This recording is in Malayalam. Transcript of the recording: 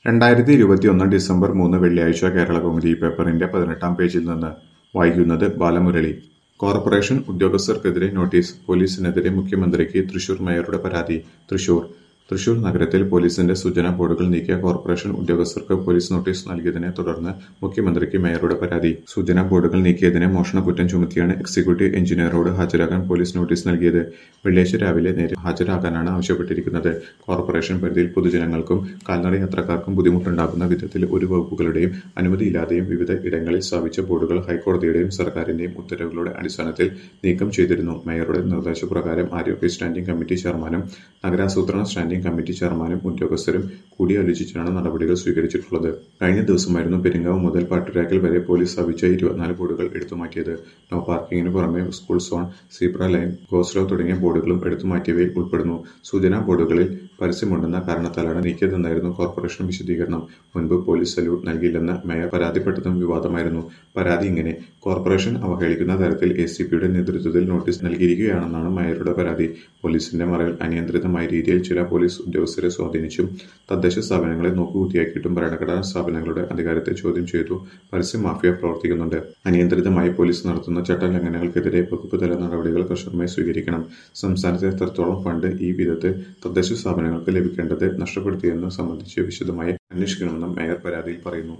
രണ്ടായിരത്തി ഇരുപത്തിയൊന്ന് ഡിസംബർ മൂന്ന് വെള്ളിയാഴ്ച കേരളകൗമുദി പേപ്പറിന്റെ പതിനെട്ടാം പേജിൽ നിന്ന് വായിക്കുന്നത് ബാലമുരളി കോർപ്പറേഷൻ ഉദ്യോഗസ്ഥർക്കെതിരെ നോട്ടീസ് പോലീസിനെതിരെ മുഖ്യമന്ത്രിക്ക് തൃശൂർ മേയറുടെ പരാതി തൃശൂർ തൃശൂർ നഗരത്തിൽ പോലീസിന്റെ സൂചനാ ബോർഡുകൾ നീക്കിയ കോർപ്പറേഷൻ ഉദ്യോഗസ്ഥർക്ക് പോലീസ് നോട്ടീസ് നൽകിയതിനെ തുടർന്ന് മുഖ്യമന്ത്രിക്ക് മേയറുടെ പരാതി സൂചനാ ബോർഡുകൾ നീക്കിയതിന് മോഷണക്കുറ്റം ചുമത്തിയാണ് എക്സിക്യൂട്ടീവ് എഞ്ചിനീയറോട് ഹാജരാകാൻ പോലീസ് നോട്ടീസ് നൽകിയത് വെള്ളിയാഴ്ച രാവിലെ നേരെ ഹാജരാകാനാണ് ആവശ്യപ്പെട്ടിരിക്കുന്നത് കോർപ്പറേഷൻ പരിധിയിൽ പൊതുജനങ്ങൾക്കും കാൽനട യാത്രക്കാർക്കും ബുദ്ധിമുട്ടുണ്ടാകുന്ന വിധത്തിൽ ഒരു വകുപ്പുകളുടെയും അനുമതിയില്ലാതെയും വിവിധ ഇടങ്ങളിൽ സ്ഥാപിച്ച ബോർഡുകൾ ഹൈക്കോടതിയുടെയും സർക്കാരിന്റെയും ഉത്തരവുകളുടെ അടിസ്ഥാനത്തിൽ നീക്കം ചെയ്തിരുന്നു മേയറുടെ നിർദ്ദേശപ്രകാരം ആരോഗ്യ സ്റ്റാൻഡിംഗ് കമ്മിറ്റി ചെയർമാനും നഗരാസൂത്രണ സ്റ്റാൻഡിംഗ് കമ്മിറ്റി ചെയർമാനും ഉദ്യോഗസ്ഥരും കൂടിയാലോചിച്ചാണ് നടപടികൾ സ്വീകരിച്ചിട്ടുള്ളത് കഴിഞ്ഞ ദിവസമായിരുന്നു പെരിങ്ങാവ് മുതൽ പാട്ടുരാക്കൽ വരെ പോലീസ് സ്ഥാപിച്ച ഇരുപത്തിനാല് ബോർഡുകൾ എടുത്തുമാറ്റിയത് നോ പാർക്കിങ്ങിന് പുറമെ school zone zebra line go slow തുടങ്ങിയ ബോർഡുകളും എടുത്തുമാറ്റിയവയിൽ ഉൾപ്പെടുന്നു സൂചനാ ബോർഡുകളിൽ പരസ്യമുണ്ടെന്ന കാരണത്താലാണ് നീക്കിയതെന്നായിരുന്നു കോർപ്പറേഷൻ വിശദീകരണം മുൻപ് പോലീസ് സല്യൂട്ട് നൽകിയില്ലെന്ന് മേയർ പരാതിപ്പെട്ടതും വിവാദമായിരുന്നു പരാതി ഇങ്ങനെ കോർപ്പറേഷൻ അവഹേളിക്കുന്ന തരത്തിൽ എ സി പിയുടെ നേതൃത്വത്തിൽ നോട്ടീസ് നൽകിയിരിക്കുകയാണെന്നാണ് മേയറുടെ പരാതി പോലീസിന്റെ മറവിൽ അനിയന്ത്രിതമായ രീതിയിൽ ചില പോലീസ് ഉദ്യോഗസ്ഥരെ സ്വാധീനിച്ചും തദ്ദേശ സ്ഥാപനങ്ങളെ നോക്കുകുത്തിയാക്കിയിട്ടും ഭരണഘടനാ സ്ഥാപനങ്ങളുടെ അധികാരത്തെ ചോദ്യം ചെയ്തു പരസ്യ മാഫിയ പ്രവർത്തിക്കുന്നുണ്ട് അനിയന്ത്രിതമായി പോലീസ് നടത്തുന്ന ചട്ടലംഘനങ്ങൾക്കെതിരെ വകുപ്പ് തല നടപടികൾ കർശനമായി സ്വീകരിക്കണം സംസ്ഥാനത്തെ എത്രത്തോളം ഫണ്ട് ഈ വിധത്തിൽ തദ്ദേശ സ്ഥാപനങ്ങൾക്ക് ലഭിക്കേണ്ടത് നഷ്ടപ്പെടുത്തിയെന്ന് സംബന്ധിച്ച് വിശദമായി അന്വേഷിക്കണമെന്നും മേയർ പരാതിയിൽ പറയുന്നു